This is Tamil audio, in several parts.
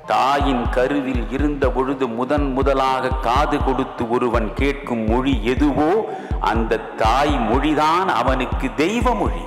தாயின் கருவில் இருந்த பொழுது முதன் முதலாக காது கொடுத்து ஒருவன் கேட்கும் மொழி எதுவோ அந்த தாய் மொழிதான் அவனுக்கு தெய்வ மொழி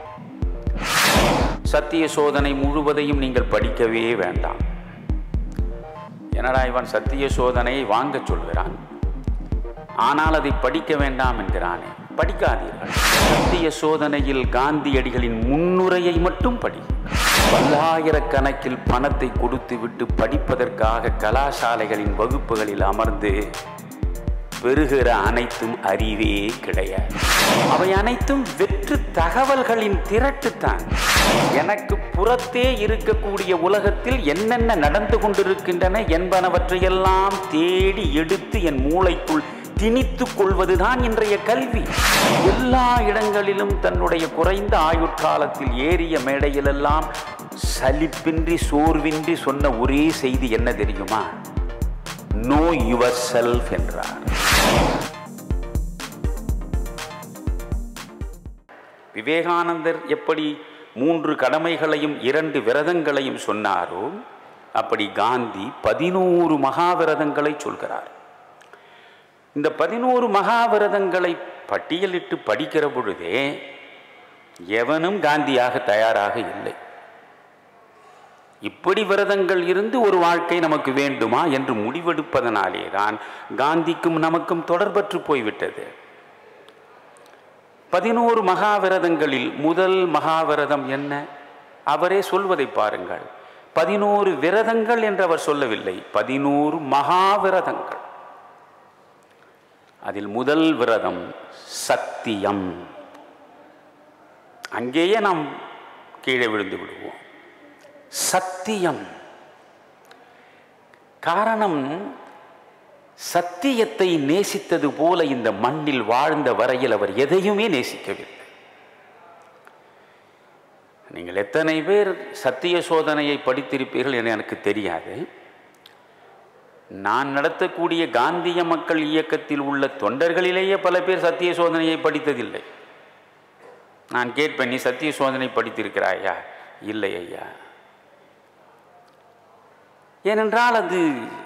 சத்திய சோதனை முழுவதையும் நீங்கள் படிக்கவே வேண்டாம் என்னடா இவன் சத்திய சோதனையை வாங்கச் சொல்கிறான் ஆனால் அதை படிக்க வேண்டாம் என்கிறானே படிக்காதீர்கள் சத்திய சோதனையில் காந்தியடிகளின் முன்னுரையை மட்டும் படி பல்லாயிரக்கணக்கில் பணத்தை கொடுத்துவிட்டு படிப்பதற்காக கலாசாலைகளின் வகுப்புகளில் அமர்ந்து பெறுகிற அனைத்தும் அறிவே கிடையாது அவை அனைத்தும் வெற்று தகவல்களின் திரட்டுத்தான் எனக்கு புறத்தே இருக்கக்கூடிய உலகத்தில் என்னென்ன நடந்து கொண்டிருக்கின்றன என்பனவற்றையெல்லாம் தேடி எடுத்து என் மூளைக்குள் திணித்துக் கொள்வதுதான் இன்றைய கல்வி எல்லா இடங்களிலும் தன்னுடைய குறைந்த ஆயுட்காலத்தில் ஏறிய மேடையிலெல்லாம் சலிப்பின்றி சோர்வின்றி சொன்ன ஒரே செய்தி என்ன தெரியுமா நோ யுவர் செல்ஃப் என்றார் விவேகானந்தர் எப்படி மூன்று கடமைகளையும் இரண்டு விரதங்களையும் சொன்னாரோ அப்படி காந்தி பதினோரு மகாவிரதங்களை சொல்கிறார் இந்த பதினோரு மகாவிரதங்களை பட்டியலிட்டு படிக்கிற பொழுதே எவனும் காந்தியாக தயாராக இல்லை இப்படி விரதங்கள் இருந்து ஒரு வாழ்க்கை நமக்கு வேண்டுமா என்று முடிவெடுப்பதனாலே தான் காந்திக்கும் நமக்கும் தொடர்பற்று போய்விட்டது பதினோரு மகாவிரதங்களில் முதல் மகாவிரதம் என்ன அவரே சொல்வதை பாருங்கள் பதினோரு விரதங்கள் என்று அவர் சொல்லவில்லை பதினோரு மகாவிரதங்கள் அதில் முதல் விரதம் சத்தியம் அங்கேயே நாம் கீழே விழுந்து விடுவோம் சத்தியம் காரணம் சத்தியத்தை நேசித்தது போல இந்த மண்ணில் வாழ்ந்த வரையில் அவர் எதையுமே நேசிக்கவில்லை நீங்கள் எத்தனை பேர் சத்திய சோதனையை படித்திருப்பீர்கள் என எனக்கு தெரியாது நான் நடத்தக்கூடிய காந்திய மக்கள் இயக்கத்தில் உள்ள தொண்டர்களிலேயே பல பேர் சத்திய சோதனையை படித்ததில்லை நான் கேட்பேன் நீ சத்திய சோதனை படித்திருக்கிறாயா இல்லை ஐயா ஏனென்றால் அது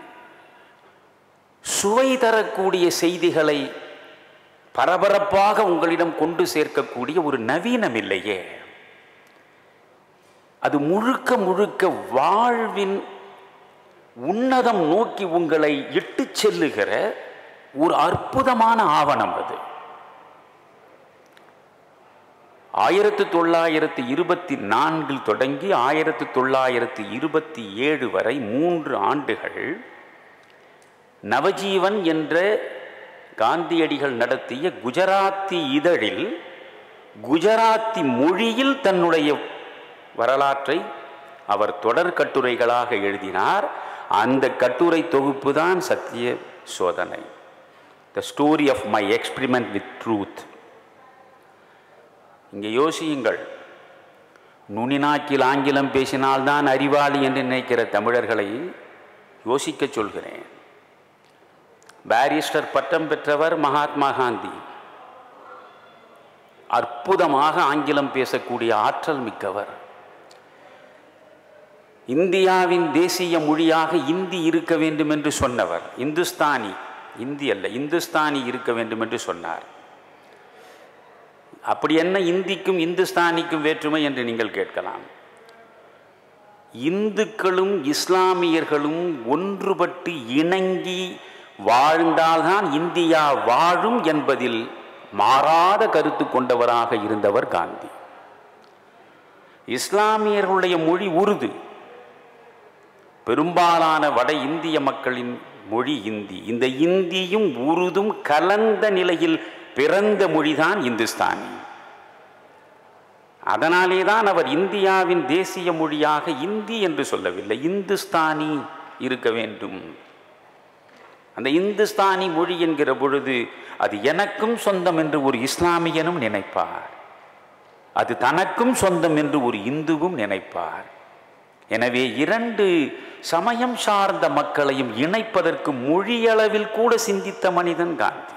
சுவை தரக்கூடிய செய்திகளை பரபரப்பாக உங்களிடம் கொண்டு சேர்க்கக்கூடிய ஒரு நவீனம் இல்லையே அது முழுக்க முழுக்க வாழ்வின் உன்னதம் நோக்கி உங்களை இட்டு செல்லுகிற ஒரு அற்புதமான ஆவணம் அது ஆயிரத்து தொள்ளாயிரத்து இருபத்தி நான்கில் தொடங்கி ஆயிரத்து தொள்ளாயிரத்து இருபத்தி ஏழு வரை மூன்று ஆண்டுகள் நவஜீவன் என்ற காந்தியடிகள் நடத்திய குஜராத்தி இதழில் குஜராத்தி மொழியில் தன்னுடைய வரலாற்றை அவர் தொடர் கட்டுரைகளாக எழுதினார் அந்த கட்டுரை தொகுப்பு தான் சத்திய சோதனை the story of my experiment with truth இங்கே யோசியுங்கள் நுனிநாக்கில் ஆங்கிலம் பேசினால்தான் அறிவாளி என்று நினைக்கிற தமிழர்களை யோசிக்க சொல்கிறேன் பாரிஸ்டர் பட்டம் பெற்றவர் மகாத்மா காந்தி அற்புதமாக ஆங்கிலம் பேசக்கூடிய ஆற்றல் மிக்கவர் இந்தியாவின் தேசிய மொழியாக இந்தி இருக்க வேண்டும் என்று சொன்னவர் இந்துஸ்தானி இந்தி அல்ல இந்துஸ்தானி இருக்க வேண்டும் என்று சொன்னார் அப்படி என்ன இந்திக்கும் இந்துஸ்தானிக்கும் வேற்றுமை என்று நீங்கள் கேட்கலாம் இந்துக்களும் இஸ்லாமியர்களும் ஒன்றுபட்டு இணங்கி வாழ்ந்தால்தான் இந்தியா வாழும் என்பதில் மாறாத கருத்து கொண்டவராக இருந்தவர் காந்தி இஸ்லாமியர்களுடைய மொழி உருது பெரும்பாலான வட இந்திய மக்களின் மொழி இந்தி இந்த இந்தியும் உருதும் கலந்த நிலையில் பிறந்த மொழிதான் இந்துஸ்தானி அதனாலே தான் அவர் இந்தியாவின் தேசிய மொழியாக இந்தி என்று சொல்லவில்லை இந்துஸ்தானி இருக்க வேண்டும் அந்த இந்துஸ்தானி மொழி என்கிற பொழுது அது எனக்கும் சொந்தம் என்று ஒரு இஸ்லாமியனும் நினைப்பார் அது தனக்கும் சொந்தம் என்று ஒரு இந்துவும் நினைப்பார் எனவே இரண்டு சமயம் சார்ந்த மக்களையும் இணைப்பதற்கு மொழியளவில் கூட சிந்தித்த மனிதன் காந்தி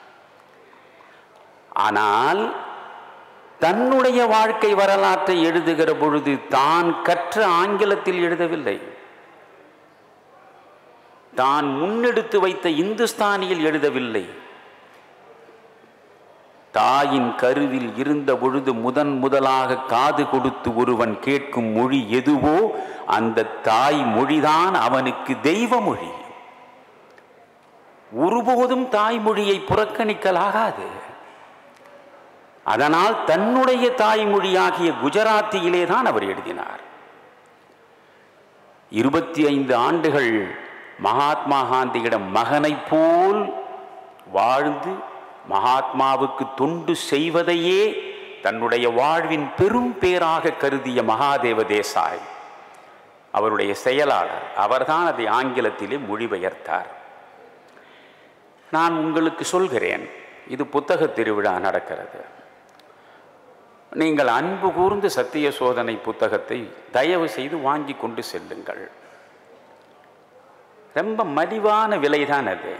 ஆனால் தன்னுடைய வாழ்க்கை வரலாற்றை எழுதுகிற பொழுது தான் கற்ற ஆங்கிலத்தில் எழுதவில்லை தான் முன்னெடுத்து வைத்த இந்துஸ்தானியில் எழுதவில்லை தாயின் கருவில் இருந்த பொழுது முதன் முதலாக காது கொடுத்து ஒருவன் கேட்கும் மொழி எதுவோ அந்த தாய் மொழிதான் அவனுக்கு தெய்வ மொழி ஒருபோதும் தாய்மொழியை புறக்கணிக்கலாகாது அதனால் தன்னுடைய தாய்மொழியாகிய குஜராத்தியிலே தான் அவர் எழுதினார் இருபத்தி ஐந்து ஆண்டுகள் மகாத்மா காந்தியிடம் மகனைப் போல் வாழ்ந்து மகாத்மாவுக்கு தொண்டு செய்வதையே தன்னுடைய வாழ்வின் பெரும் பேராக கருதிய மகாதேவ தேசாய் அவருடைய செயலாளர் அவர்தான் அதை ஆங்கிலத்திலே மொழிபெயர்த்தார் நான் உங்களுக்கு சொல்கிறேன் இது புத்தக திருவிழா நடக்கிறது நீங்கள் அன்பு கூர்ந்து சத்திய சோதனை புத்தகத்தை தயவு செய்து வாங்கி கொண்டு செல்லுங்கள் ரொம்ப மலிவான விலைதான் அது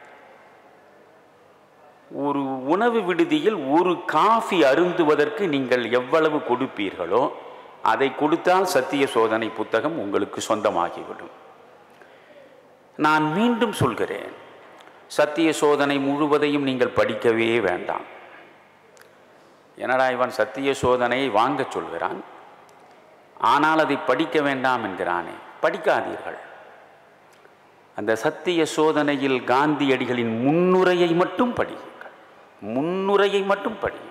ஒரு உணவு விடுதியில் ஒரு காஃபி அருந்துவதற்கு நீங்கள் எவ்வளவு கொடுப்பீர்களோ அதை கொடுத்தால் சத்திய சோதனை புத்தகம் உங்களுக்கு சொந்தமாகிவிடும் நான் மீண்டும் சொல்கிறேன் சத்திய சோதனை முழுவதையும் நீங்கள் படிக்கவே வேண்டாம் என்னடா இவன் சத்திய சோதனையை வாங்கச் சொல்கிறான் ஆனால் அதை படிக்க வேண்டாம் என்கிறானே படிக்காதீர்கள் அந்த சத்திய சோதனையில் காந்தியடிகளின் முன்னுரையை மட்டும் படியுங்கள் முன்னுரையை மட்டும் படியுங்கள்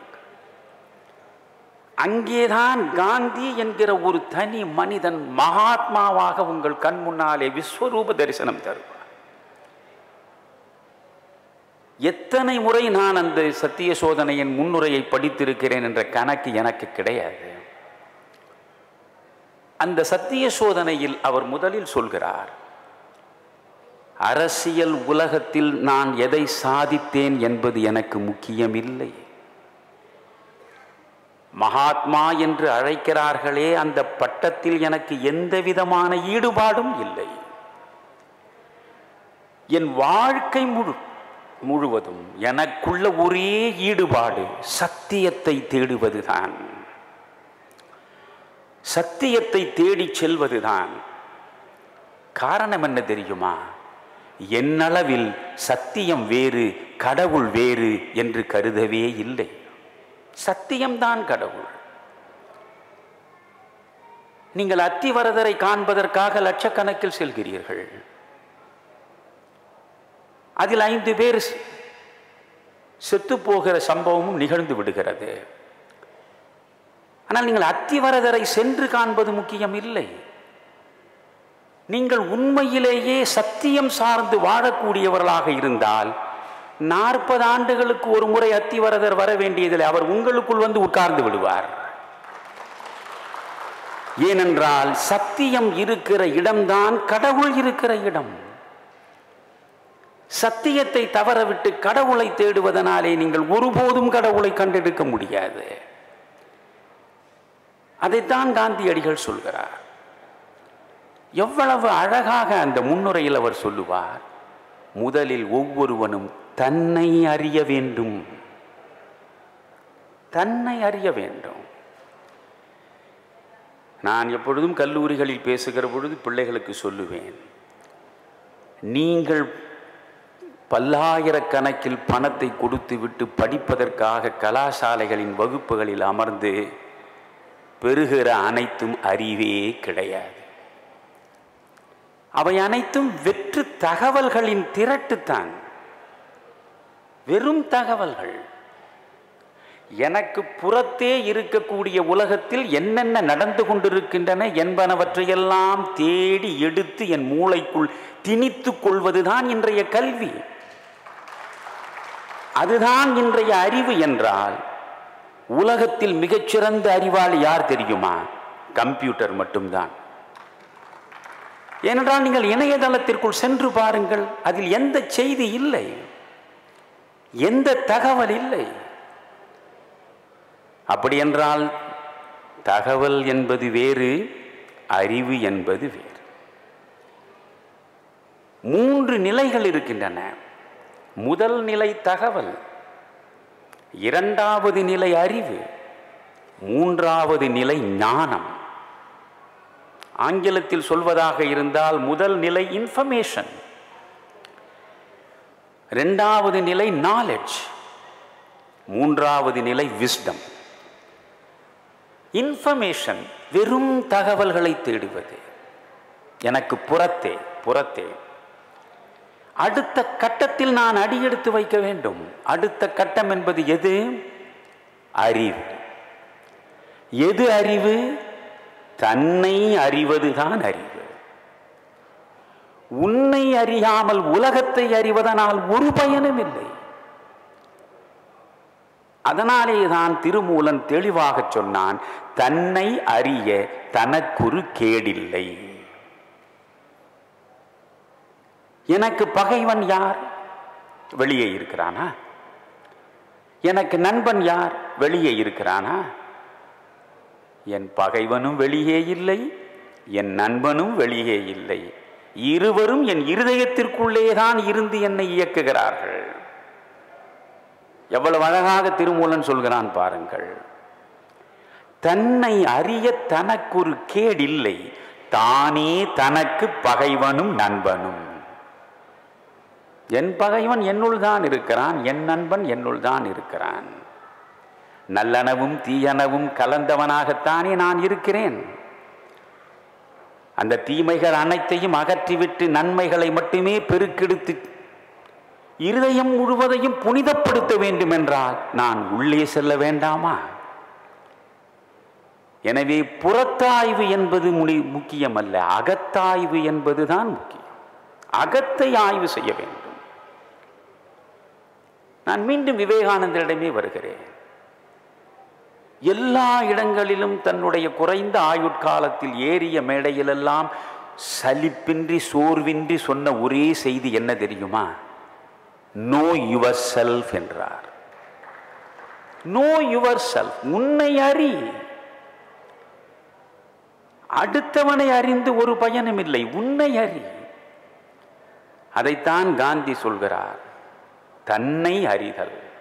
அங்கேதான் காந்தி என்கிற ஒரு தனி மனிதன் மகாத்மாவாக உங்கள் கண் முன்னாலே விஸ்வரூப தரிசனம் தருவார் எத்தனை முறை நான் அந்த சத்திய சோதனையின் முன்னுரையை படித்திருக்கிறேன் என்ற கணக்கு எனக்கு கிடையாது அந்த சத்திய சோதனையில் அவர் முதலில் சொல்கிறார் அரசியல் உலகத்தில் நான் எதை சாதித்தேன் என்பது எனக்கு முக்கியமில்லை மகாத்மா என்று அழைக்கிறார்களே அந்த பட்டத்தில் எனக்கு எந்த விதமான ஈடுபாடும் இல்லை என் வாழ்க்கை முழு முழுவதும் எனக்குள்ள ஒரே ஈடுபாடு சத்தியத்தை தேடுவதுதான் சத்தியத்தை தேடி செல்வதுதான் காரணம் என்ன தெரியுமா என்னளவில் சத்தியம் வேறு கடவுள் வேறு என்று கருதவே இல்லை சத்தியம்தான் கடவுள் நீங்கள் அத்திவரதரை காண்பதற்காக லட்சக்கணக்கில் செல்கிறீர்கள் அதில் ஐந்து பேர் செத்து போகிற சம்பவமும் நிகழ்ந்து விடுகிறது ஆனால் நீங்கள் அத்திவரதரை சென்று காண்பது முக்கியம் இல்லை நீங்கள் உண்மையிலேயே சத்தியம் சார்ந்து வாழக்கூடியவர்களாக இருந்தால் நாற்பது ஆண்டுகளுக்கு ஒரு முறை அத்திவரதர் வர வேண்டியதில்லை அவர் உங்களுக்குள் வந்து உட்கார்ந்து விடுவார் ஏனென்றால் சத்தியம் இருக்கிற இடம்தான் கடவுள் இருக்கிற இடம் சத்தியத்தை தவறவிட்டு கடவுளை தேடுவதனாலே நீங்கள் ஒருபோதும் கடவுளை கண்டெடுக்க முடியாது அதைத்தான் காந்தியடிகள் சொல்கிறார் எவ்வளவு அழகாக அந்த முன்னுரையில் அவர் சொல்லுவார் முதலில் ஒவ்வொருவனும் தன்னை அறிய வேண்டும் தன்னை அறிய வேண்டும் நான் எப்பொழுதும் கல்லூரிகளில் பேசுகிற பொழுது பிள்ளைகளுக்கு சொல்லுவேன் நீங்கள் பல்லாயிரக்கணக்கில் பணத்தை கொடுத்து விட்டு படிப்பதற்காக கலாசாலைகளின் வகுப்புகளில் அமர்ந்து பெறுகிற அனைத்தும் அறிவே கிடையாது அவை அனைத்தும் வெற்று தகவல்களின் திரட்டுத்தான் வெறும் தகவல்கள் எனக்கு புறத்தே இருக்கக்கூடிய உலகத்தில் என்னென்ன நடந்து கொண்டிருக்கின்றன என்பனவற்றையெல்லாம் தேடி எடுத்து என் மூளைக்குள் திணித்துக் கொள்வதுதான் இன்றைய கல்வி அதுதான் இன்றைய அறிவு என்றால் உலகத்தில் மிகச்சிறந்த அறிவாளி யார் தெரியுமா கம்ப்யூட்டர் மட்டும்தான் ஏனென்றால் நீங்கள் இணையதளத்திற்குள் சென்று பாருங்கள் அதில் எந்த செய்தி இல்லை எந்த தகவல் இல்லை அப்படி என்றால் தகவல் என்பது வேறு அறிவு என்பது வேறு மூன்று நிலைகள் இருக்கின்றன முதல் நிலை தகவல் இரண்டாவது நிலை அறிவு மூன்றாவது நிலை ஞானம் ஆங்கிலத்தில் சொல்வதாக இருந்தால் முதல் நிலை இன்ஃபர்மேஷன் ரெண்டாவது நிலை நாலெட்ஜ் மூன்றாவது நிலை விஸ்டம் இன்ஃபர்மேஷன் வெறும் தகவல்களை தேடுவது எனக்கு புறத்தே புறத்தே அடுத்த கட்டத்தில் நான் அடியெடுத்து வைக்க வேண்டும் அடுத்த கட்டம் என்பது எது அறிவு எது அறிவு தன்னை அறிவதுதான் அறிவு உன்னை அறியாமல் உலகத்தை அறிவதனால் ஒரு பயனும் இல்லை அதனாலே தான் திருமூலன் தெளிவாக சொன்னான் தன்னை அறிய தனக்குரு கேடில்லை எனக்கு பகைவன் யார் வெளியே இருக்கிறானா எனக்கு நண்பன் யார் வெளியே இருக்கிறானா என் பகைவனும் வெளியே இல்லை என் நண்பனும் வெளியே இல்லை இருவரும் என் இருதயத்திற்குள்ளே தான் இருந்து என்னை இயக்குகிறார்கள் எவ்வளவு அழகாக திருமூலன் சொல்கிறான் பாருங்கள் தன்னை அறிய தனக்கொரு கேடில்லை தானே தனக்கு பகைவனும் நண்பனும் என் பகைவன் என்னுள் தான் இருக்கிறான் என் நண்பன் என்னுள் தான் இருக்கிறான் நல்லனவும் தீயனவும் கலந்தவனாகத்தானே நான் இருக்கிறேன் அந்த தீமைகள் அனைத்தையும் அகற்றிவிட்டு நன்மைகளை மட்டுமே பெருக்கெடுத்து இருதயம் முழுவதையும் புனிதப்படுத்த வேண்டும் என்றால் நான் உள்ளே செல்ல வேண்டாமா எனவே புறத்தாய்வு என்பது முடி முக்கியமல்ல அகத்தாய்வு என்பதுதான் முக்கியம் அகத்தை ஆய்வு செய்ய வேண்டும் நான் மீண்டும் விவேகானந்தரிடமே வருகிறேன் எல்லா இடங்களிலும் தன்னுடைய குறைந்த ஆயுட்காலத்தில் ஏறிய மேடையிலெல்லாம் சலிப்பின்றி சோர்வின்றி சொன்ன ஒரே செய்தி என்ன தெரியுமா நோ யுவர் செல்ஃப் என்றார் நோ யுவர் செல்ஃப் உன்னை அறி அடுத்தவனை அறிந்து ஒரு பயனும் இல்லை உன்னை அறி அதைத்தான் காந்தி சொல்கிறார் தன்னை அறிதல்